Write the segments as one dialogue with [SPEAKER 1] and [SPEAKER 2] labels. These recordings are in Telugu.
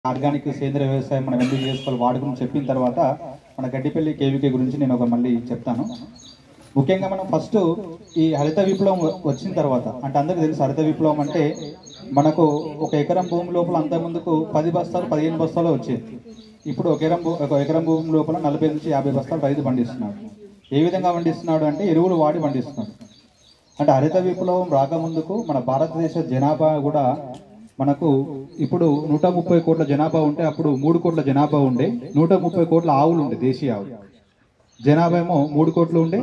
[SPEAKER 1] ఆర్గానిక్ సేంద్రియ వ్యవసాయం మనం ఎందుకు చేసుకోవాలి వాటి గురించి చెప్పిన తర్వాత మన గడ్డిపల్లి కేవీకే గురించి నేను ఒక మళ్ళీ చెప్తాను ముఖ్యంగా మనం ఫస్ట్ ఈ హరిత విప్లవం వ- వచ్చిన తర్వాత అంటే అందరికీ తెలుసు హరిత విప్లవం అంటే మనకు ఒక ఎకరం భూమి లోపల అంత ముందుకు పది బస్తాలు పదిహేను బస్తాలు వచ్చేది ఇప్పుడు ఒక ఎకరం భూ- ఒక ఎకరం భూమి లోపల నలభై నుంచి యాభై బస్తాలు రైతు పండిస్తున్నాడు ఏ విధంగా పండిస్తున్నాడు అంటే ఎరువులు వాడి పండిస్తున్నాడు అంటే హరిత విప్లవం రాకముందుకు మన భారతదేశ జనాభా కూడా మనకు ఇప్పుడు నూట ముప్పై కోట్ల జనాభా ఉంటే అప్పుడు మూడు కోట్ల జనాభా ఉండే నూట ముప్పై కోట్ల ఆవులు ఉండే దేశీయ ఆవులు జనాభా ఏమో మూడు కోట్లు ఉండే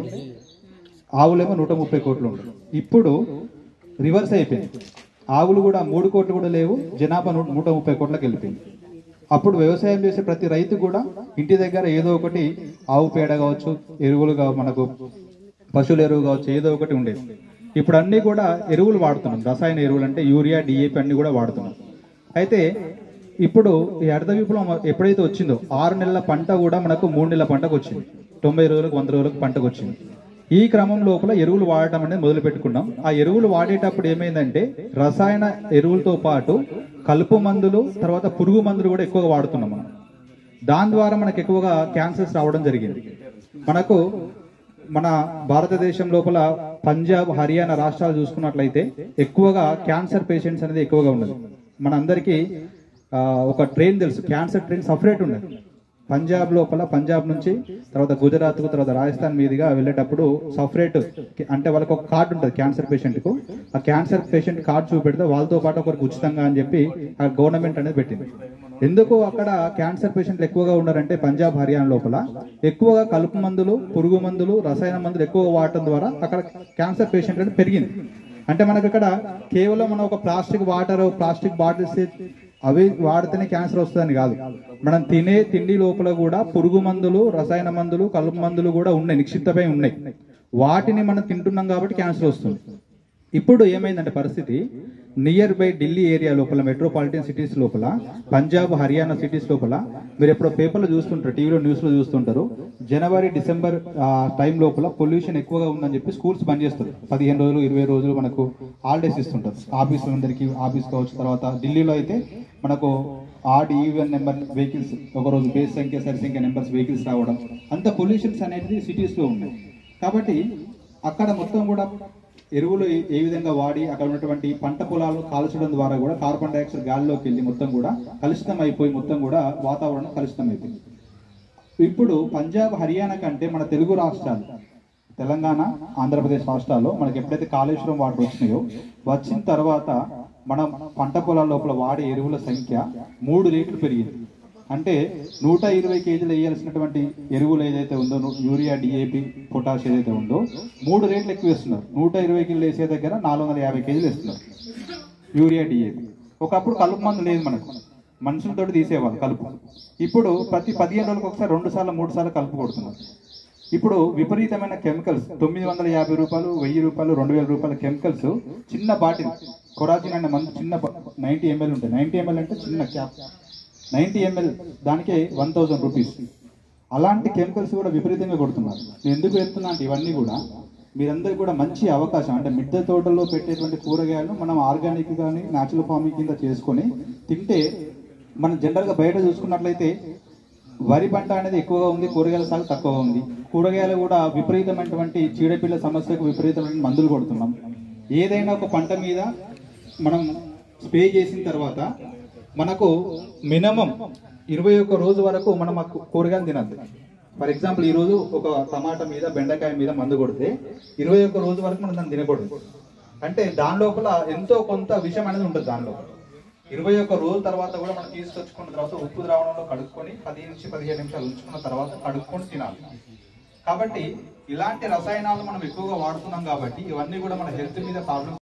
[SPEAKER 1] ఆవులేమో నూట ముప్పై కోట్లు ఉండే ఇప్పుడు రివర్స్ అయిపోయింది ఆవులు కూడా మూడు కోట్లు కూడా లేవు జనాభా నూ- నూట ముప్పై కోట్లకు వెళ్ళిపోయింది అప్పుడు వ్యవసాయం చేసే ప్రతి రైతు కూడా ఇంటి దగ్గర ఏదో ఒకటి ఆవు పేడ కావచ్చు ఎరువులుగా మనకు పశువుల ఎరువు కావచ్చు ఏదో ఒకటి ఉండేది ఇప్పుడు అన్ని కూడా ఎరువులు వాడుతున్నాం రసాయన ఎరువులు అంటే యూరియా డిఏపి అన్ని కూడా వాడుతున్నాం అయితే ఇప్పుడు ఈ అర్ధ విప్లవం ఎప్పుడైతే వచ్చిందో ఆరు నెలల పంట కూడా మనకు మూడు నెలల పంటకు వచ్చింది తొంభై రోజులకు వంద రోజులకు పంటకు వచ్చింది ఈ క్రమం లోపల ఎరువులు వాడటం అనేది మొదలు పెట్టుకున్నాం ఆ ఎరువులు వాడేటప్పుడు ఏమైందంటే రసాయన ఎరువులతో పాటు కలుపు మందులు తర్వాత పురుగు మందులు కూడా ఎక్కువగా వాడుతున్నాం మనం దాని ద్వారా మనకు ఎక్కువగా క్యాన్సర్స్ రావడం జరిగింది మనకు మన భారతదేశం లోపల పంజాబ్ హర్యానా రాష్ట్రాలు చూసుకున్నట్లయితే ఎక్కువగా క్యాన్సర్ పేషెంట్స్ అనేది ఎక్కువగా ఉన్నది మన అందరికీ ఆ, ఒక ట్రైన్ తెలుసు క్యాన్సర్ ట్రైన్ సపరేట్ ఉన్నది పంజాబ్ లోపల పంజాబ్ నుంచి తర్వాత గుజరాత్ కు తర్వాత రాజస్థాన్ మీదుగా వెళ్ళేటప్పుడు సపరేట్ అంటే వాళ్ళకి ఒక కార్డు ఉంటుంది క్యాన్సర్ పేషెంట్ కు ఆ క్యాన్సర్ పేషెంట్ కార్డు చూపెడితే వాళ్ళతో పాటు ఒకరికి ఉచితంగా అని చెప్పి ఆ గవర్నమెంట్ అనేది పెట్టింది ఎందుకు అక్కడ క్యాన్సర్ పేషెంట్లు ఎక్కువగా ఉన్నారంటే పంజాబ్ హర్యానా లోపల ఎక్కువగా కలుపు మందులు పురుగు మందులు రసాయన మందులు ఎక్కువగా వాడటం ద్వారా అక్కడ క్యాన్సర్ పేషెంట్ అనేది పెరిగింది అంటే మనకు అక్కడ కేవలం మనం ఒక ప్లాస్టిక్ వాటర్ ప్లాస్టిక్ బాటిల్స్ అవి వాడితేనే క్యాన్సర్ వస్తుందని కాదు మనం తినే తిండి లోపల కూడా పురుగు మందులు రసాయన మందులు కలుపు మందులు కూడా ఉన్నాయి నిక్షిప్తమై ఉన్నాయి వాటిని మనం తింటున్నాం కాబట్టి క్యాన్సర్ వస్తుంది ఇప్పుడు ఏమైందంటే పరిస్థితి నియర్ బై ఢిల్లీ ఏరియా లోపల మెట్రోపాలిటన్ సిటీస్ లోపల పంజాబ్ హర్యానా సిటీస్ లోపల మీరు ఎప్పుడో పేపర్లో చూస్తుంటారు టీవీలో న్యూస్ లో చూస్తుంటారు జనవరి డిసెంబర్ ఆ టైం లోపల పొల్యూషన్ ఎక్కువగా ఉందని చెప్పి స్కూల్స్ బంద్ చేస్తారు పదిహేను రోజులు ఇరవై రోజులు మనకు హాలిడేస్ ఇస్తుంటారు ఆఫీసులందరికీ ఆఫీస్ కావచ్చు తర్వాత ఢిల్లీలో అయితే మనకు ఆడ్ ఈవెన్ నెంబర్ వెహికల్స్ ఒక రోజు బేస్ సంఖ్య సరి సంఖ్య నెంబర్స్ వెహికల్స్ రావడం అంత పొల్యూషన్స్ అనేది సిటీస్ లో ఉన్నాయి కాబట్టి అక్కడ మొత్తం కూడా ఎరువులు ఏ- ఏ విధంగా వాడి అక్కడ ఉన్నటువంటి పంట పొలాలు కాల్చడం ద్వారా కూడా కార్బన్ డైఆక్సైడ్ గాలిలోకి వెళ్ళి మొత్తం కూడా కలుషితం అయిపోయి మొత్తం కూడా వాతావరణం కలుషితం అయిపోయింది ఇప్పుడు పంజాబ్ హర్యానా కంటే మన తెలుగు రాష్ట్రాలు తెలంగాణ ఆంధ్రప్రదేశ్ రాష్ట్రాల్లో మనకి ఎప్పుడైతే కాళేశ్వరం వాటర్ వచ్చినాయో వచ్చిన తర్వాత మనం పంట పొలాల లోపల వాడే ఎరువుల సంఖ్య మూడు రేట్లు పెరిగింది అంటే నూట ఇరవై కేజీలు వేయాల్సినటువంటి ఎరువులు ఏదైతే ఉందో ను- యూరియా డిఏపి పొటాష్ ఏదైతే ఉందో మూడు రేట్లు ఎక్కువ వేస్తున్నారు నూట ఇరవై కేజీలు వేసే దగ్గర నాలుగు వందల యాభై కేజీలు వేస్తున్నారు యూరియా డిఏపి ఒకప్పుడు కలుపు మందు లేదు మనకు మనుషులతో తీసేవాళ్ళు కలుపు ఇప్పుడు ప్రతి పదిహేను రోజులకు ఒకసారి రెండు సార్లు మూడు సార్లు కలుపు కొడుతున్నారు ఇప్పుడు విపరీతమైన కెమికల్స్ తొమ్మిది వందల యాభై రూపాయలు వెయ్యి రూపాయలు రెండు వేల రూపాయల కెమికల్స్ చిన్న బాటిల్ కొరాజిన్ అనే మందు చిన్న నైన్టీ ఎంఎల్ ఉంటాయి నైన్టీ ఎంఎల్ అంటే చిన్న క్యాప్ నైన్టీ ఎంఎల్ దానికే వన్ థౌజండ్ రూపీస్ అలాంటి కెమికల్స్ కూడా విపరీతంగా కొడుతున్నారు నేను ఎందుకు చెప్తున్నా అంటే ఇవన్నీ కూడా మీరందరికీ కూడా మంచి అవకాశం అంటే మిద్దె తోటల్లో పెట్టేటువంటి కూరగాయలు మనం ఆర్గానిక్ కానీ న్యాచురల్ ఫార్మింగ్ కింద చేసుకొని తింటే మనం జనరల్గా బయట చూసుకున్నట్లయితే వరి పంట అనేది ఎక్కువగా ఉంది కూరగాయల సాగు తక్కువగా ఉంది కూరగాయలు కూడా విపరీతమైనటువంటి చీడపిల్ల సమస్యకు విపరీతమైన మందులు కొడుతున్నాం ఏదైనా ఒక పంట మీద మనం స్ప్రే చేసిన తర్వాత మనకు మినిమం ఇరవై ఒక్క రోజు వరకు మనం ఆ కూ- కూరగాయలు తినద్దు ఫర్ ఎగ్జాంపుల్ ఈ రోజు ఒక టమాటా మీద బెండకాయ మీద మందు కొడితే ఇరవై ఒక్క రోజు వరకు మనం దాన్ని తినకూడదు అంటే దాని లోపల ఎంతో కొంత విషయం అనేది ఉంటుంది దాని లోపల ఇరవై ఒక్క రోజు తర్వాత కూడా మనం తీసుకొచ్చుకున్న తర్వాత ఉప్పు ద్రావణంలో కడుక్కొని పది నుంచి పదిహేను నిమిషాలు ఉంచుకున్న తర్వాత కడుక్కొని తినాలి కాబట్టి ఇలాంటి రసాయనాలు మనం ఎక్కువగా వాడుతున్నాం కాబట్టి ఇవన్నీ కూడా మన హెల్త్ మీద ప్రాబ్లం